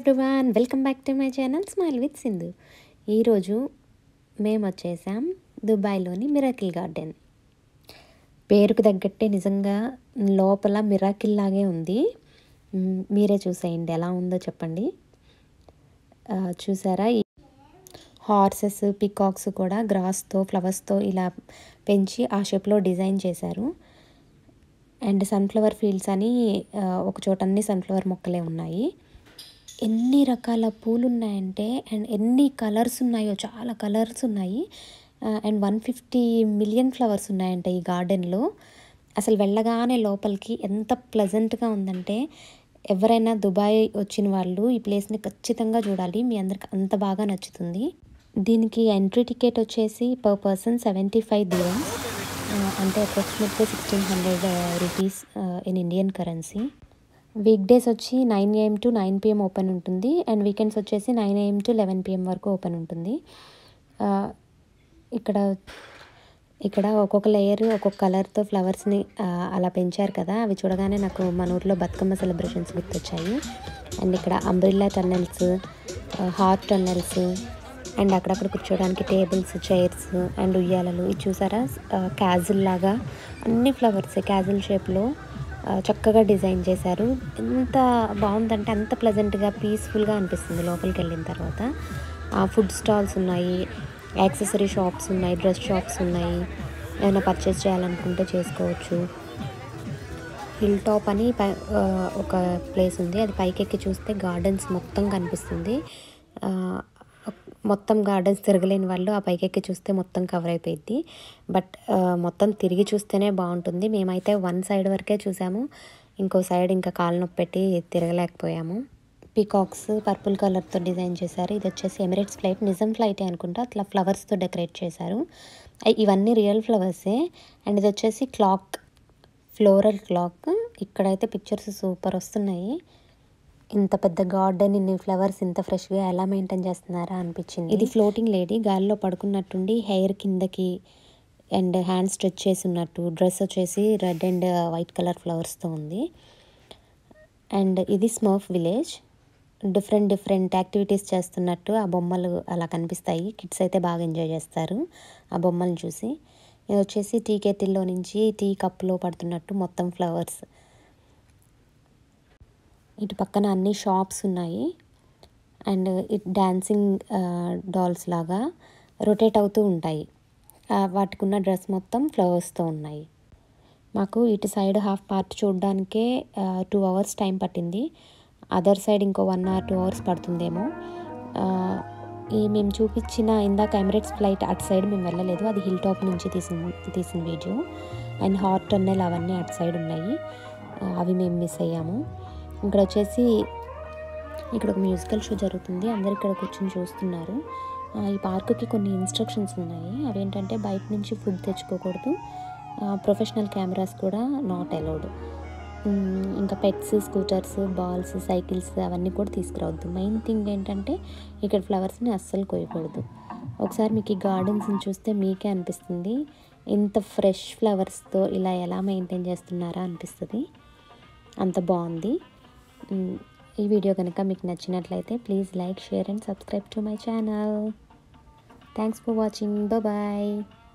everyone welcome back to my channel smile with Sindhu ఈరోజు మేము వచ్చేసాం దుబాయ్లోని మిరాకిల్ గార్డెన్ పేరుకు తగ్గట్టే నిజంగా లోపల మిరాకిల్ లాగే ఉంది మ్, మీరే చూసేయండి ఎలా ఉందో చెప్పండి ఆ, చూసారా ఈ హార్సెస్ పికాక్స్ కూడా గ్రాస్తో ఫ్లవర్స్తో ఇలా పెంచి ఆ షేప్లో డిజైన్ చేశారు అండ్ సన్ఫ్లవర్ ఫీల్డ్స్ అని ఆ, ఒక చోట అన్ని సన్ఫ్లవర్ మొక్కలే ఉన్నాయి ఎన్ని రకాల పూలు ఉన్నాయంటే అండ్ ఎన్ని కలర్స్ ఉన్నాయో చాలా కలర్స్ ఉన్నాయి and one fifty million flowers ఉన్నాయంట ఈ గార్డెన్లో అసలు వెళ్ళగానే లోపలికి ఎంత ప్లెజెంట్గా ఉందంటే ఎవరైనా దుబాయ్ వచ్చిన వాళ్ళు ఈ ప్లేస్ని ఖచ్చితంగా చూడాలి మీ అందరికి అంత బాగా నచ్చుతుంది దీనికి ఎంట్రీ టికెట్ వచ్చేసి per person seventy five dirhams అంటే అప్రాక్సిమేట్గా sixteen hundred rupees in Indian currency weekdays వచ్చి nine AM to nine PM open ఉంటుంది అండ్ వీకెండ్స్ వచ్చేసి nine AM to eleven PM వరకు ఓపెన్ ఉంటుంది ఆ, ఇక్కడ ఇక్కడ ఒక్కొక్క లేయర్ ఒక్కొక్క కలర్తో ఫ్లవర్స్ని అలా పెంచారు కదా అవి చూడగానే నాకు మన ఊర్లో బతుకమ్మ సెలబ్రేషన్స్ గుర్తొచ్చాయి అండ్ ఇక్కడ umbrella tunnels heart tunnels and అక్కడక్కడ కూర్చోడానికి టేబుల్స్ చైర్స్ అండ్ ఉయ్యాలలు ఇది చూసారా క్యాజిల్ లాగా అన్ని ఫ్లవర్స్ క్యాజిల్ షేప్లో చక్కగా డిజైన్ చేశారు ఎంత బాగుందంటే అంత ప్లెజెంట్గా పీస్ఫుల్గా అనిపిస్తుంది లోపలికి వెళ్ళిన తర్వాత ఫుడ్ స్టాల్స్ ఉన్నాయి యాక్సెసరీ షాప్స్ ఉన్నాయి డ్రెస్ షాప్స్ ఉన్నాయి ఏమైనా పర్చేస్ చేయాలనుకుంటే చేసుకోవచ్చు హిల్ టాప్ అని పై ఆ, ఒక ప్లేస్ ఉంది అది పైకి ఎక్కి చూస్తే గార్డెన్స్ మొత్తం కనిపిస్తుంది ఆ, మొత్తం గార్డెన్స్ తిరగలేని వాళ్ళు ఆ పైకి ఎక్కి చూస్తే మొత్తం కవర్ అయిపోయింది బట్ ఆ, మొత్తం తిరిగి చూస్తేనే బాగుంటుంది మేమైతే వన్ సైడ్ వరకే చూసాము ఇంకో సైడ్ ఇంకా కాలు నొప్పి పెట్టి తిరగలేకపోయాము పీకాక్స్ పర్పుల్ కలర్తో డిజైన్ చేశారు ఇది వచ్చేసి ఎమిరేట్స్ ఫ్లైట్ నిజం ఫ్లైటే అనుకుంటా అట్లా ఫ్లవర్స్తో డెకరేట్ చేశారు అయ్ ఇవన్నీ రియల్ ఫ్లవర్సే అండ్ ఇది వచ్చేసి క్లాక్ ఫ్లోరల్ క్లాక్ ఇక్కడైతే పిక్చర్స్ సూపర్ వస్తున్నాయి ఇంత పెద్ద గార్డెన్ ఇన్ని ఫ్లవర్స్ ఇంత ఫ్రెష్గా ఎలా మెయింటైన్ చేస్తున్నారా అనిపించింది ఇది ఫ్లోటింగ్ లేడీ గాలిలో పడుకున్నట్టుండి హెయిర్ కిందకి అండ్ హ్యాండ్ స్ట్రెచ్ చేసి ఉన్నట్టు డ్రెస్ వచ్చేసి రెడ్ అండ్ వైట్ కలర్ ఫ్లవర్స్తో ఉంది అండ్ ఇది smurf village different different activities చేస్తున్నట్టు ఆ బొమ్మలు అలా కనిపిస్తాయి కిడ్స్ అయితే బాగా ఎంజాయ్ చేస్తారు ఆ బొమ్మలను చూసి ఇది వచ్చేసి టీ కెటిల్లో నుంచి టీ కప్లో పడుతున్నట్టు మొత్తం ఫ్లవర్స్ ఇటు పక్కన అన్ని షాప్స్ ఉన్నాయి అండ్ ఇట్ డాన్సింగ్ డాల్స్ లాగా రొటేట్ అవుతూ ఉంటాయి ఆ, వాటికి ఉన్న డ్రెస్ మొత్తం ఫ్లవర్స్తో ఉన్నాయి మాకు ఇటు సైడ్ హాఫ్ పార్ట్ చూడడానికే టూ అవర్స్ టైం పట్టింది అదర్ సైడ్ ఇంకో వన్ అవర్ టూ అవర్స్ పడుతుందేమో ఆ, ఈ మేము చూపించిన ఇందాక ఎమిరేట్స్ ఫ్లైట్ అటు సైడ్ మేము వెళ్ళలేదు అది హిల్ టాప్ నుంచి తీసిన తీసిన వీడియో అండ్ హాట్ టన్నెల్ అవన్నీ అటు సైడ్ ఉన్నాయి ఆ, అవి మేము మిస్ అయ్యాము ఇక్కడ వచ్చేసి ఇక్కడ ఒక మ్యూజికల్ షో జరుగుతుంది అందరు ఇక్కడ కూర్చొని చూస్తున్నారు ఆ, ఈ పార్కుకి కొన్ని ఇన్స్ట్రక్షన్స్ ఉన్నాయి అవేంటంటే బయట నుంచి ఫుడ్ తెచ్చుకోకూడదు ప్రొఫెషనల్ కెమెరాస్ కూడా నాట్ అలౌడ్ ఇంకా పెట్స్ స్కూటర్స్ బాల్స్ సైకిల్స్ అవన్నీ కూడా తీసుకురావద్దు మెయిన్ థింగ్ ఏంటంటే ఇక్కడ ఫ్లవర్స్ని అస్సలు కోయకూడదు ఒకసారి మీకు ఈ గార్డెన్స్ని చూస్తే మీకే అనిపిస్తుంది ఇంత ఫ్రెష్ ఫ్లవర్స్తో ఇలా ఎలా మెయింటైన్ చేస్తున్నారా అనిపిస్తుంది అంత బాగుంది మ్, ఈ వీడియో కనుక మీకు నచ్చినట్లయితే please like share and subscribe to my channel thanks for watching bye